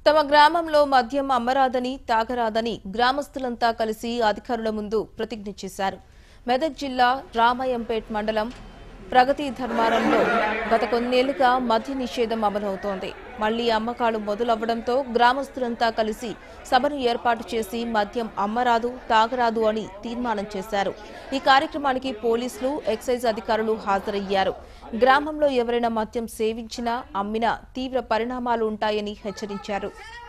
తమ గ్రామంలో మద్యం అమ్మరాదని తాగరాదని గ్రామస్తులంతా కలిసి అధికారుల ముందు ప్రతిజ్ఞ చేశారు మెదక్ జిల్లా రామాయంపేట్ మండలం ప్రగతి ధర్మారంలో గత కొన్నేళ్లుగా మద్య నిషేధం అమలవుతోంది మళ్లీ అమ్మకాలు మొదలవ్వడంతో గ్రామస్తులంతా కలిసి సభను ఏర్పాటు చేసి మద్యం అమ్మరాదు తాగరాదు అని తీర్మానం చేశారు ఈ కార్యక్రమానికి పోలీసులు ఎక్సైజ్ అధికారులు హాజరయ్యారు గ్రామంలో ఎవరైనా మద్యం సేవించినా అమ్మినా తీవ్ర పరిణామాలు ఉంటాయని హెచ్చరించారు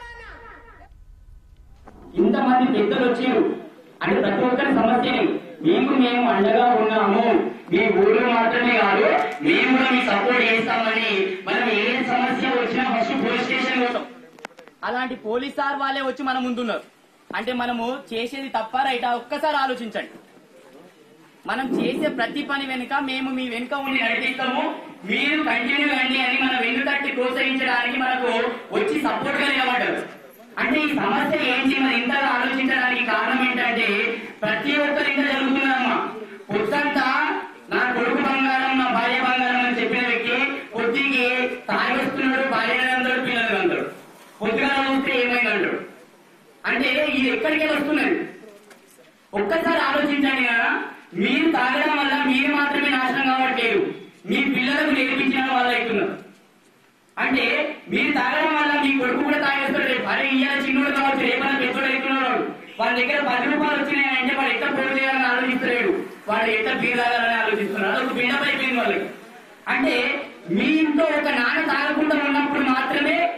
ఇంతమంది పెద్దలు వచ్చారు అంటే ప్రతి ఒక్కరి సమస్యని మీకు మేము అండగా ఉన్నాము మీ ఊరు మాత్రమే కాదు మేము కూడా మీ సపోర్ట్ చేస్తామని మనం ఏ సమస్య వచ్చినా ఫస్ట్ పోలీస్ స్టేషన్ పోతాం అలాంటి పోలీస్ సార్ వాళ్ళే వచ్చి మన ముందున్నారు అంటే మనము చేసేది తప్ప రైటా ఒక్కసారి ఆలోచించండి మనం చేసే ప్రతి పని వెనుక మేము మీ వెనుక ఉండి నడిపిస్తాము మీరు కంటిన్యూ కండి అని మన వెన్నుతట్టి ప్రోత్సహించడానికి మనకు వచ్చి సపోర్ట్ గా నిలబడ్డారు అంటే ఈ సమస్య ఏంటి మరి ఇంతగా ఆలోచించడానికి కారణం ఏంటంటే ప్రతి ఒక్కరి ఇంత జరుగుతుందమ్మా పొద్దంతా నా కొడుకు బంగారం నా భార్య బంగారం అని చెప్పిన వ్యక్తి పొద్దుకి తాగి వస్తున్నాడు భార్య అంటాడు పిల్లలు అంటాడు పొద్దుగా చూస్తే ఏమైంది అంటాడు అంటే ఇది ఎక్కడికి వస్తున్నది ఒక్కసారి ఆలోచించండి కదా మీరు తాగడం వల్ల మీరు మాత్రమే నాశనం కావట్లేదు మీ పిల్లలకు నేర్పించిన వాళ్ళు అవుతున్నారు అంటే మీరు తాగడం వల్ల మీ కొడుకు కూడా తాగేస్తాడు రేపు అరే ఇయ్యాల చిన్నోడు కావచ్చు రేపన్నా పెద్దోడు అవుతున్నాడు వాళ్ళ దగ్గర పది రూపాయలు వచ్చినాయంటే వాడు ఎట్లా పోటీ చేయాలని ఆలోచిస్తలేడు వాడు ఎట్లా బీర్ తాగాలని ఆలోచిస్తున్నాడు అదొక బిల్డప్ అయిపోయింది వాళ్ళకి అంటే మీ ఇంట్లో ఒక నాన్న తాగకుండా ఉన్నప్పుడు మాత్రమే